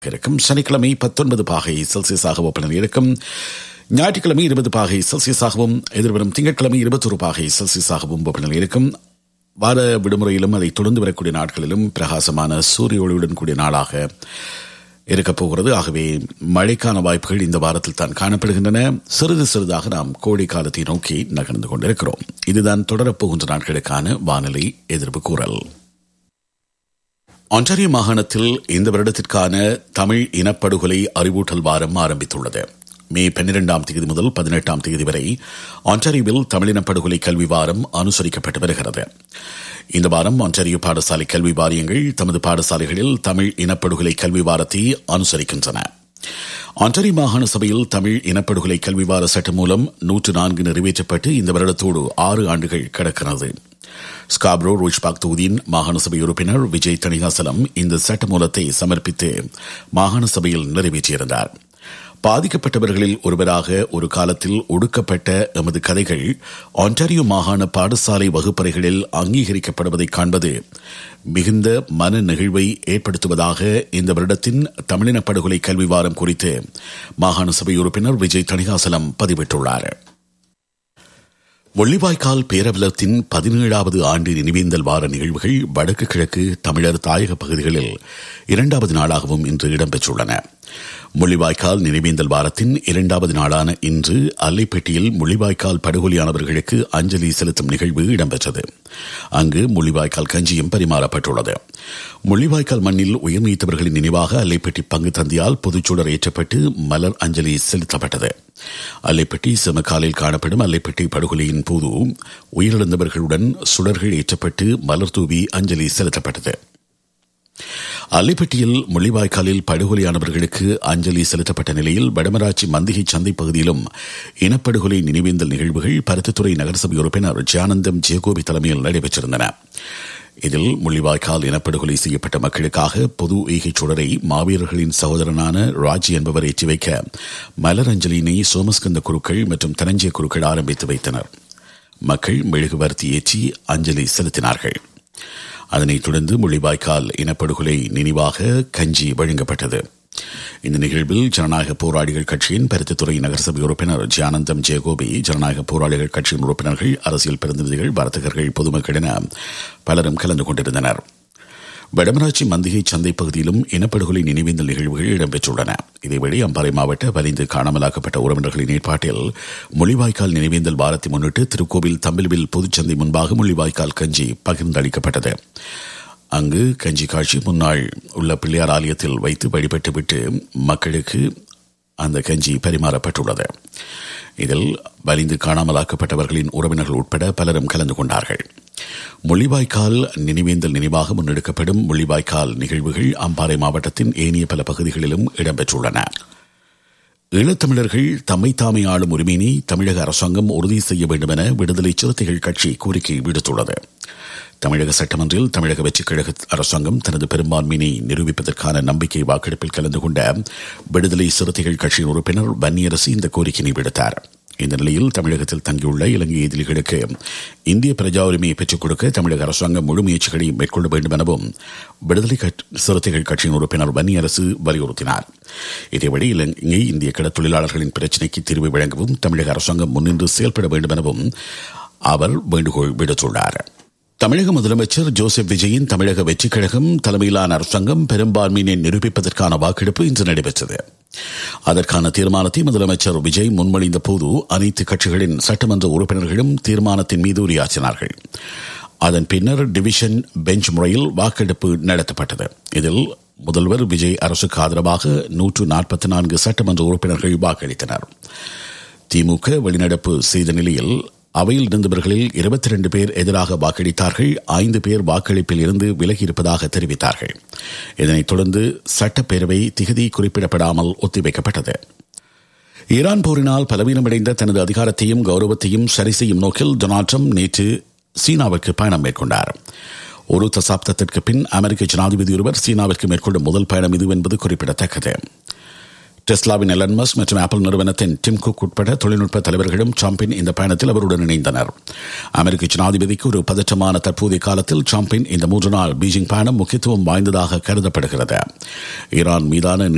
இருக்கும் சனிக்கிழமை பத்தொன்பது பாகை செல்சியஸாக வெப்பநிலை இருக்கும் ஞாயிற்றுக்கிழமை இருபது பாகை செல்சியஸாகவும் எதிர்வரும் திங்கட்கிழமை இருபத்தொரு பாகை செல்சியஸாகவும் வெப்பநிலை இருக்கும் வார விடுமுறையிலும் அதை தொடர்ந்து வரக்கூடிய நாட்களிலும் பிரகாசமான சூரிய ஒளியுடன் கூடிய நாளாக இருக்கப் போகிறது ஆகவே மழைக்கான வாய்ப்புகள் இந்த வாரத்தில் தான் காணப்படுகின்றன சிறிது சிறிதாக நாம் கோடை காலத்தை நோக்கி நகர்ந்து கொண்டிருக்கிறோம் இதுதான் தொடரப்போகின்ற நாட்களுக்கான வானிலை எதிர்ப்பு கூறல் ஆன்டாரியோ மாகாணத்தில் இந்த வருடத்திற்கான தமிழ் இனப்படுகொலை அறிவூட்டல் வாரம் ஆரம்பித்துள்ளது மே பன்னிரெண்டாம் தேதி முதல் பதினெட்டாம் தேதி வரை ஆன்டாரியோவில் தமிழின படுகொலை கல்வி வாரம் அனுசரிக்கப்பட்டு வருகிறது இந்த வாரம் ஆன்டாரியோ பாடசாலை கல்வி வாரியங்கள் தமது பாடசாலைகளில் தமிழ் இனப்படுகொலை கல்வி வாரத்தை அனுசரிக்கின்றன ஆன்டாரியோ மாகாண சபையில் தமிழ் இனப்படுகொலை கல்வி வார சட்டம் மூலம் நூற்று நான்கு நிறைவேற்றப்பட்டு இந்த வருடத்தோடு ஆறு ஆண்டுகள் கடக்கிறது ஸ்காப்ரோ ரோஜ்பாக் தொகுதியின் மாகாண சபை உறுப்பினர் விஜய் தணிகாசலம் இந்த சட்டமூலத்தை சமர்ப்பித்து மாகாண சபையில் நிறைவேற்றியிருந்தார் பாதிக்கப்பட்டவர்களில் ஒருவராக ஒரு காலத்தில் ஒடுக்கப்பட்ட எமது கதைகள் ஆன்டாரியோ மாகாண பாடசாலை வகுப்பறைகளில் அங்கீகரிக்கப்படுவதை காண்பது மிகுந்த மன நெகிழ்வை ஏற்படுத்துவதாக இந்த வருடத்தின் தமிழின படுகொலை கல்வி வாரம் குறித்து மாகாண சபை உறுப்பினர் விஜய் தணிகாசலம் பதிவிட்டுள்ளார் முள்ளிவாய்க்கால் பேரவலத்தின் பதினேழாவது ஆண்டு நினைவேந்தல் வார நிகழ்வுகள் வடக்கு கிழக்கு தமிழர் தாயக பகுதிகளில் இரண்டாவது நாளாகவும் இன்று இடம்பெற்றுள்ளன முள்ளிவாய்க்கால் நினைவேந்தல் வாரத்தின் இரண்டாவது நாளான இன்று அல்லைப்பேட்டையில் முள்ளிவாய்க்கால் படுகொலியானவர்களுக்கு அஞ்சலி செலுத்தும் நிகழ்வு இடம்பெற்றது அங்கு முள்ளிவாய்க்கால் கஞ்சியும் பரிமாறப்பட்டுள்ளது முள்ளிவாய்க்கால் மண்ணில் உயிர் நீத்தவர்களின் நினைவாக அல்லைப்பட்டி பங்கு தந்தியால் பொதுச்சுடர் ஏற்றப்பட்டு மலர் அஞ்சலி செலுத்தப்பட்டது அல்லைப்பட்டி செமக்காலில் காணப்படும் அல்லைப்பட்டி படுகொலையின் போது உயிரிழந்தவர்களுடன் சுடர்கள் ஏற்றப்பட்டு மலர் தூவி அஞ்சலி செலுத்தப்பட்டது அல்லிப்பட்டியில் முள்ளிவாய்க்காலில் படுகொலையானவர்களுக்கு அஞ்சலி செலுத்தப்பட்ட நிலையில் வடமராட்சி மந்திகை சந்தை பகுதியிலும் இனப்படுகொலை நினைவேந்தல் நிகழ்வுகள் பருத்தித்துறை நகரசபை உறுப்பினர் ஜானந்தம் ஜெயகோபி தலைமையில் நடைபெற்றிருந்தன இதில் முள்ளிவாய்க்கால் இனப்படுகொலை செய்யப்பட்ட மக்களுக்காக பொது ஈகைச் சுடரை மாவீரர்களின் சகோதரனான ராஜி என்பவர் ஏற்றி வைக்க மலர் அஞ்சலியினை சோமஸ்கந்த குருக்கள் மற்றும் தனஞ்சிய குருக்கள் ஆரம்பித்து வைத்தனர் மக்கள் மெழுகுவர்த்தி ஏற்றி அஞ்சலி செலுத்தினார்கள் அதனைத் தொடர்ந்து முள்ளிவாய்க்கால் இனப்படுகொலை நினைவாக கஞ்சி வழங்கப்பட்டது இந்த நிகழ்வில் ஜனநாயக போராளிகள் கட்சியின் பருத்தித்துறை நகரசபை உறுப்பினர் ஜானந்தம் ஜெயகோபி ஜனநாயக போராளிகள் கட்சியின் உறுப்பினர்கள் அரசியல் பிரதிநிதிகள் வர்த்தகர்கள் பொதுமக்கள் என பலரும் கலந்து கொண்டிருந்தனர் வடமராட்சி மந்திகை சந்தை பகுதியிலும் இனப்படுகொலை நினைவேந்தல் நிகழ்வுகள் இடம்பெற்றுள்ளன இதேவேளை அம்பாறை மாவட்ட வலிந்து காணாமலாக்கப்பட்ட உறவினர்களின் ஏற்பாட்டில் மொழிவாய்க்கால் நினைவேந்தல் வாரத்தை முன்னிட்டு திருக்கோவில் தம்பில்வில் பொதுச்சந்தை முன்பாக மொழிவாய்க்கால் கஞ்சி பகிர்ந்தளிக்கப்பட்டது அங்கு கஞ்சி காட்சி முன்னாள் உள்ள பிள்ளையார் ஆலயத்தில் வைத்து வழிபட்டுவிட்டு மக்களுக்கு அந்த கஞ்சி பரிமாறப்பட்டுள்ளது இதில் வலிந்து காணாமலாக்கப்பட்டவர்களின் உறவினர்கள் உட்பட பலரும் கலந்து கொண்டார்கள் முள்ளிவாய்க்கால் நினைவேந்தல் நினைவாக முன்னெடுக்கப்படும் முள்ளிவாய்க்கால் நிகழ்வுகள் அம்பாறை மாவட்டத்தின் ஏனைய பல பகுதிகளிலும் இடம்பெற்றுள்ளன ஈழத்தமிழர்கள் தம்மை தாமே ஆளும் உரிமையினை தமிழக அரசாங்கம் உறுதி செய்ய வேண்டும் என விடுதலை சிறுத்தைகள் கட்சி கோரிக்கை விடுத்துள்ளது தமிழக சட்டமன்றில் தமிழக வெற்றிக் கழக அரசாங்கம் தனது பெரும்பான்மையினை நிரூபிப்பதற்கான நம்பிக்கை வாக்கெடுப்பில் கலந்து கொண்ட விடுதலை சிறுத்தைகள் கட்சியின் உறுப்பினர் வன்னியரசு இந்த கோரிக்கையை விடுத்தார் இந்த நிலையில் தமிழகத்தில் தங்கியுள்ள இலங்கை எதிரிகளுக்கு இந்திய பிரஜா உரிமையை பெற்றுக் கொடுக்க தமிழக அரசாங்கம் முழு முயற்சிகளை மேற்கொள்ள வேண்டும் எனவும் விடுதலை சிறுத்தைகள் கட்சியின் உறுப்பினர் வன்னியரசு வலியுறுத்தினார் இதேவழி இலங்கை இந்திய கிட தொழிலாளர்களின் பிரச்சினைக்கு தீர்வு வழங்கவும் தமிழக அரசாங்கம் முன்னின்று செயல்பட வேண்டும் எனவும் அவர் வேண்டுகோள் விடுத்துள்ளார் தமிழக முதலமைச்சர் ஜோசப் விஜயின் தமிழக வெற்றிக் கழகம் தலைமையிலான அரசாங்கம் பெரும்பான்மையினை நிரூபிப்பதற்கான வாக்கெடுப்பு இன்று நடைபெற்றது அதற்கான தீர்மானத்தை முதலமைச்சர் விஜய் முன்மொழிந்த போது அனைத்து கட்சிகளின் சட்டமன்ற உறுப்பினர்களும் தீர்மானத்தின் மீது உரையாற்றினார்கள் அதன் பின்னர் டிவிஷன் பெஞ்ச் முறையில் வாக்கெடுப்பு நடத்தப்பட்டது இதில் முதல்வர் விஜய் அரசுக்கு ஆதரவாக நூற்று நாற்பத்தி நான்கு சட்டமன்ற உறுப்பினர்கள் வாக்களித்தனர் திமுக வெளிநடப்பு செய்த நிலையில் அவையில் இருந்தவர்களில் இருபத்தி ரெண்டு பேர் எதிராக வாக்களித்தார்கள் ஐந்து பேர் வாக்களிப்பில் இருந்து விலகியிருப்பதாக தெரிவித்தார்கள் இதனைத் தொடர்ந்து சட்டப்பேரவை திகதி குறிப்பிடப்படாமல் ஒத்திவைக்கப்பட்டது ஈரான் போரினால் பலவீனமடைந்த தனது அதிகாரத்தையும் கௌரவத்தையும் சரி செய்யும் நோக்கில் டொனால்ட் ட்ரம்ப் நேற்று சீனாவிற்கு பயணம் மேற்கொண்டார் ஒரு தசாப்தத்திற்கு பின் அமெரிக்க ஜனாதிபதி ஒருவர் சீனாவிற்கு மேற்கொள்ளும் முதல் பயணம் இது என்பது குறிப்பிடத்தக்கது டெஸ்லாவின் எலன் மஸ்க் மற்றும் ஆப்பிள் நிறுவனத்தின் டிம் குக் உட்பட தொழில்நுட்ப தலைவர்களும் ட்ரம்பின் இந்த பயணத்தில் அவருடன் இணைந்தனர் அமெரிக்க ஜனாதிபதிக்கு ஒரு பதற்றமான தற்போதைய காலத்தில் ட்ரம்பின் இந்த மூன்று நாள் பீஜிங் பயணம் முக்கியத்துவம் வாய்ந்ததாக கருதப்படுகிறது ஈரான் மீதான